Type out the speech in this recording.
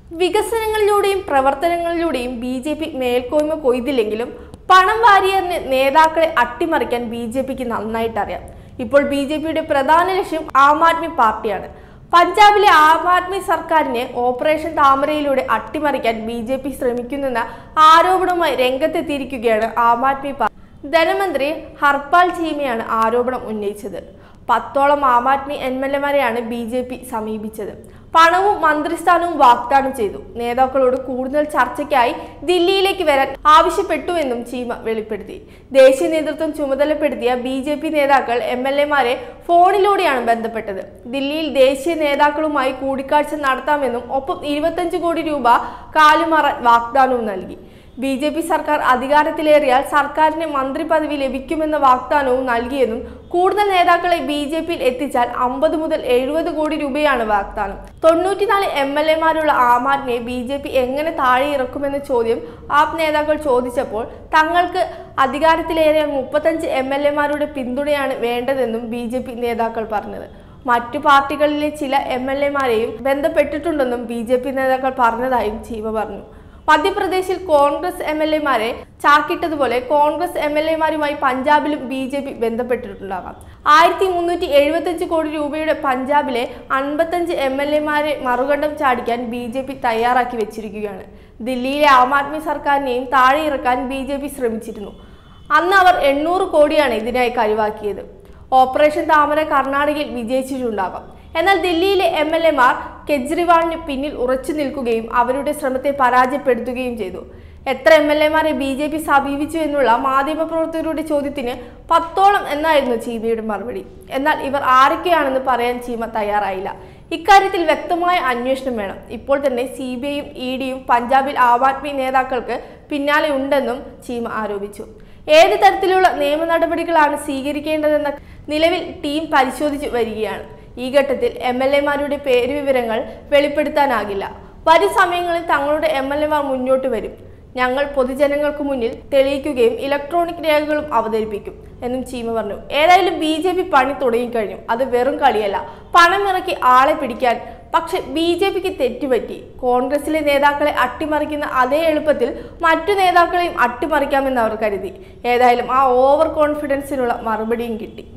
വികസനങ്ങളിലൂടെയും പ്രവർത്തനങ്ങളിലൂടെയും B J P മേൽക്കോയ്മ കൊയ്തില്ലെങ്കിലും പണം വാരിയറിന് നേതാക്കളെ അട്ടിമറിക്കാൻ ബി ജെ പിക്ക് നന്നായിട്ട് അറിയാം ഇപ്പോൾ ബി ജെ പിയുടെ പ്രധാന ലക്ഷ്യം ആം ആദ്മി പാർട്ടിയാണ് പഞ്ചാബിലെ ആം ആദ്മി സർക്കാരിനെ ഓപ്പറേഷൻ താമരയിലൂടെ അട്ടിമറിക്കാൻ ബി ജെ പി ശ്രമിക്കുന്നെന്ന ആരോപണവുമായി രംഗത്തെത്തിയിരിക്കുകയാണ് ആം ആദ്മി പാർട്ടി ധനമന്ത്രി ഹർപാൽ ചീമയാണ് ആരോപണം ഉന്നയിച്ചത് പത്തോളം ആം ആദ്മി എം എൽ എമാരെയാണ് ബി ജെ പി സമീപിച്ചത് പണവും മന്ത്രിസ്ഥാനവും വാഗ്ദാനം ചെയ്തു നേതാക്കളോട് കൂടുതൽ ചർച്ചയ്ക്കായി ദില്ലിയിലേക്ക് വരാൻ ആവശ്യപ്പെട്ടുവെന്നും ചീമ വെളിപ്പെടുത്തി ദേശീയ നേതൃത്വം ചുമതലപ്പെടുത്തിയ ബി ജെ പി നേതാക്കൾ എം എൽ എമാരെ ഫോണിലൂടെയാണ് ബന്ധപ്പെട്ടത് ദില്ലിയിൽ ദേശീയ നേതാക്കളുമായി കൂടിക്കാഴ്ച നടത്താമെന്നും ഒപ്പം ഇരുപത്തഞ്ച് കോടി രൂപ കാലുമാറാൻ വാഗ്ദാനവും നൽകി ബി ജെ പി സർക്കാർ അധികാരത്തിലേറിയാൽ സർക്കാരിന് മന്ത്രി പദവി ലഭിക്കുമെന്ന വാഗ്ദാനവും നൽകിയെന്നും കൂടുതൽ നേതാക്കളെ ബി ജെ പിയിൽ എത്തിച്ചാൽ അമ്പത് മുതൽ എഴുപത് കോടി രൂപയാണ് വാഗ്ദാനം തൊണ്ണൂറ്റിനാല് എം എൽ എമാരുള്ള ആം ആദ്മിയെ ബി ജെ പി എങ്ങനെ താഴെ ഇറക്കുമെന്ന ചോദ്യം ആപ് നേതാക്കൾ ചോദിച്ചപ്പോൾ തങ്ങൾക്ക് അധികാരത്തിലേറിയ മുപ്പത്തഞ്ച് എം എൽ എമാരുടെ പിന്തുണയാണ് വേണ്ടതെന്നും ബി ജെ പി നേതാക്കൾ പറഞ്ഞത് മറ്റു പാർട്ടികളിലെ ചില എം എൽ എമാരെയും ബന്ധപ്പെട്ടിട്ടുണ്ടെന്നും ബി ജെ പി നേതാക്കൾ പറഞ്ഞതായും ചീമ പറഞ്ഞു മധ്യപ്രദേശിൽ കോൺഗ്രസ് എം എൽ എമാരെ ചാക്കിട്ടതുപോലെ കോൺഗ്രസ് എം എൽ എമാരുമായി പഞ്ചാബിലും ബി ജെ പി ബന്ധപ്പെട്ടിട്ടുണ്ടാകാം ആയിരത്തി മുന്നൂറ്റി എഴുപത്തഞ്ച് കോടി രൂപയുടെ പഞ്ചാബിലെ അൻപത്തഞ്ച് എം എൽ എമാരെ മറുകണ്ഠം ചാടിക്കാൻ ബി ജെ പി തയ്യാറാക്കി വെച്ചിരിക്കുകയാണ് ദില്ലിയിലെ ആം ആദ്മി സർക്കാരിനെയും താഴെ ഇറക്കാൻ ബി ജെ പി ശ്രമിച്ചിരുന്നു അന്ന് അവർ എണ്ണൂറ് കോടിയാണ് ഇതിനായി കഴിവാക്കിയത് ഓപ്പറേഷൻ താമര കർണാടകയിൽ വിജയിച്ചിട്ടുണ്ടാകാം എന്നാൽ ദില്ലിയിലെ എം എൽ എമാർ കെജ്രിവാളിന് പിന്നിൽ ഉറച്ചു നിൽക്കുകയും അവരുടെ ശ്രമത്തെ പരാജയപ്പെടുത്തുകയും ചെയ്തു എത്ര എം എൽ എമാരെ ബി ജെ പി സമീപിച്ചു എന്നുള്ള മാധ്യമപ്രവർത്തകരുടെ ചോദ്യത്തിന് പത്തോളം എന്നായിരുന്നു ചീമയുടെ മറുപടി എന്നാൽ ഇവർ ആരൊക്കെയാണെന്ന് പറയാൻ ചീമ തയ്യാറായില്ല ഇക്കാര്യത്തിൽ വ്യക്തമായ അന്വേഷണം വേണം ഇപ്പോൾ തന്നെ സി ബി ഐയും ഇ ഡിയും പഞ്ചാബിൽ ആം ആദ്മി നേതാക്കൾക്ക് പിന്നാലെ ഉണ്ടെന്നും ചീമ ആരോപിച്ചു ഏത് തരത്തിലുള്ള നിയമ നടപടികളാണ് സ്വീകരിക്കേണ്ടതെന്ന നിലവിൽ ടീം പരിശോധിച്ചു വരികയാണ് ഈ ഘട്ടത്തിൽ എം എൽ എമാരുടെ പേരുവിവരങ്ങൾ വെളിപ്പെടുത്താനാകില്ല വരും സമയങ്ങളിൽ തങ്ങളുടെ എം എൽ എമാർ മുന്നോട്ട് വരും ഞങ്ങൾ പൊതുജനങ്ങൾക്ക് മുന്നിൽ തെളിയിക്കുകയും ഇലക്ട്രോണിക് രേഖകളും അവതരിപ്പിക്കും എന്നും ചീമ പറഞ്ഞു ഏതായാലും ബി ജെ പി പണി തുടങ്ങിക്കഴിഞ്ഞു അത് വെറും കളിയല്ല പണമിറക്കി ആളെ പിടിക്കാൻ പക്ഷെ ബി ജെ പിക്ക് തെറ്റുപറ്റി കോൺഗ്രസിലെ നേതാക്കളെ അട്ടിമറിക്കുന്ന അതേ എളുപ്പത്തിൽ മറ്റു നേതാക്കളെയും അട്ടിമറിക്കാമെന്ന് അവർ കരുതി ഏതായാലും ആ ഓവർ കോൺഫിഡൻസിനുള്ള മറുപടിയും കിട്ടി